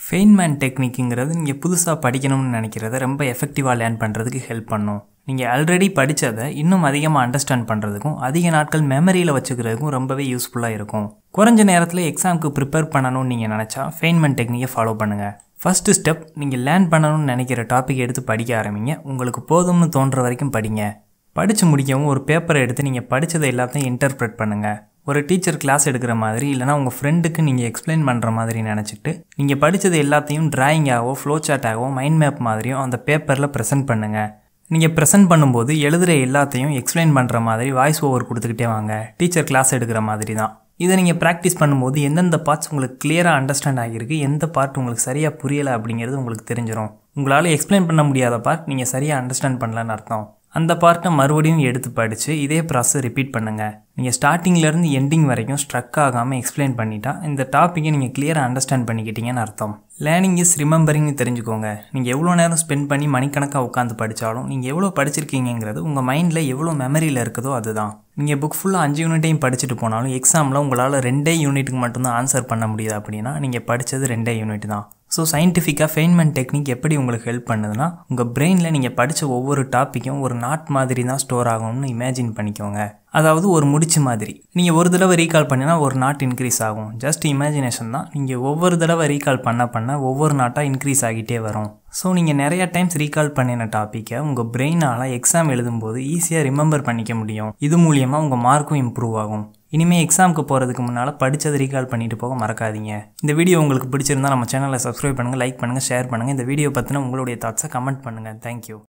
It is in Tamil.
ஃபெயின்மேன் டெக்னிக்குங்கிறது நீங்கள் புதுசாக படிக்கணும்னு நினைக்கிறத ரொம்ப எஃபெக்டிவாக லேர்ன் பண்ணுறதுக்கு ஹெல்ப் பண்ணும் நீங்கள் ஆல்ரெடி படித்ததை இன்னும் அதிகமாக அண்டர்ஸ்டாண்ட் பண்ணுறதுக்கும் அதிக நாட்கள் மெமரியில் வச்சுக்கிறதுக்கும் ரொம்பவே யூஸ்ஃபுல்லாக இருக்கும் குறைஞ்ச நேரத்தில் எக்ஸாமுக்கு ப்ரிப்பேர் பண்ணணும்னு நீங்கள் நினச்சா ஃபெயின்மேன் டெக்னிக்கை ஃபாலோ பண்ணுங்கள் ஃபஸ்ட்டு ஸ்டெப் நீங்கள் லேர்ன் பண்ணணும்னு நினைக்கிற டாபிக் எடுத்து படிக்க ஆரம்பிங்க உங்களுக்கு போதும்னு தோன்ற வரைக்கும் படிங்க படித்து முடிக்கவும் ஒரு பேப்பரை எடுத்து நீங்கள் படித்ததை எல்லாத்தையும் இன்டர்பிரட் பண்ணுங்கள் ஒரு டீச்சர் கிளாஸ் எடுக்கிற மாதிரி இல்லைனா உங்கள் ஃப்ரெண்டுக்கு நீங்கள் எக்ஸ்பிளைன் பண்ணுற மாதிரி நினச்சிட்டு நீங்கள் படித்தது எல்லாத்தையும் டிராயிங்காகவோ ஃப்ளோ சார்ட்டாகவோ மைண்ட் மேப் மாதிரியும் அந்த பேப்பரில் ப்ரெசென்ட் பண்ணுங்கள் நீங்கள் ப்ரெசென்ட் பண்ணும்போது எழுதுகிற எல்லாத்தையும் எக்ஸ்பிளைன் பண்ணுற மாதிரி வாய்ஸ் ஓவர் கொடுத்துக்கிட்டே வாங்க டீச்சர் கிளாஸ் எடுக்கிற மாதிரி தான் இதை நீங்கள் ப்ராக்டிஸ் பண்ணும்போது எந்தெந்த பார்ட்ஸ் உங்களுக்கு கிளியராக அண்டர்ஸ்டாண்ட் ஆகியிருக்கு எந்த பார்ட் உங்களுக்கு சரியாக புரியலை அப்படிங்கிறது உங்களுக்கு தெரிஞ்சிடும் உங்களால் எக்ஸ்பிளைன் பண்ண முடியாத பார்ட் நீங்கள் சரியாக அண்டர்ஸ்டாண்ட் பண்ணலன்னு அர்த்தம் அந்த பார்ட்டை மறுபடியும் எடுத்து படித்து இதே ப்ராசஸ் ரிப்பீட் பண்ணுங்கள் நீங்கள் ஸ்டார்டிங்லேருந்து எண்டிங் வரைக்கும் ஸ்ட்ரக் ஆகாமல் எக்ஸ்பிளைன் பண்ணிட்டா இந்த டாப்பிக்கை நீங்கள் கிளியராக அண்டர்ஸ்டாண்ட் பண்ணிக்கிட்டீங்கன்னு அர்த்தம் லேர்னிங் இஸ் ரிமெம்பரிங்னு தெரிஞ்சுக்கோங்க நீங்கள் எவ்வளோ நேரம் ஸ்பெண்ட் பண்ணி மணிக்கணக்காக உட்காந்து படித்தாலும் நீங்கள் எவ்வளோ படிச்சிருக்கீங்கிறது உங்கள் மைண்டில் எவ்வளோ மெமரியில் இருக்குதோ அதுதான் நீங்கள் புக் ஃபுல்லாக அஞ்சு யூனிட்டையும் படிச்சுட்டு போனாலும் எக்ஸாமில் உங்களால் ரெண்டே யூனிட்டுக்கு மட்டும்தான் ஆன்சர் பண்ண முடியுது அப்படின்னா நீங்கள் படித்தது ரெண்டே யூனிட் தான் ஸோ சயின்டிஃபிக்காக ஃபெயின்மெண்ட் டெக்னிக் எப்படி உங்களுக்கு ஹெல்ப் பண்ணுதுன்னா உங்கள் பிரெயினில் நீங்கள் படித்த ஒவ்வொரு டாப்பிக்கும் ஒரு நாட் மாதிரி தான் ஸ்டோர் ஆகும்னு இமேஜின் பண்ணிக்கோங்க அதாவது ஒரு முடிச்சு மாதிரி நீங்கள் ஒரு தடவை ரீகால் பண்ணினா ஒரு நாட் இன்க்ரீஸ் ஆகும் ஜஸ்ட் இமேஜினேஷன் தான் நீங்கள் ஒவ்வொரு தடவை ரீகால் பண்ண பண்ண ஒவ்வொரு நாட்டாக இன்க்ரீஸ் ஆகிட்டே வரும் ஸோ நீங்கள் நிறையா டைம்ஸ் ரீகால் பண்ணின டாப்பிக்கை உங்கள் பிரெயினால் எக்ஸாம் எழுதும்போது ஈஸியாக ரிமெம்பர் பண்ணிக்க முடியும் இது மூலியமாக உங்கள் மார்க்கும் இம்ப்ரூவ் ஆகும் இனிமேல் எக்ஸாமுக்கு போகிறதுக்கு முன்னால் படித்ததை ரீகால் பண்ணிட்டு போக மறக்காதீங்க இந்த வீடியோ உங்களுக்கு பிடிச்சிருந்தா நம்ம சேனலை சப்ஸ்கிரைப் பண்ணுங்கள் லைக் பண்ணுங்கள் ஷேர் பண்ணுங்கள் இந்த வீடியோ பற்றின உங்களுடைய தாட்ஸை கமெண்ட் பண்ணுங்கள் தேங்க்யூ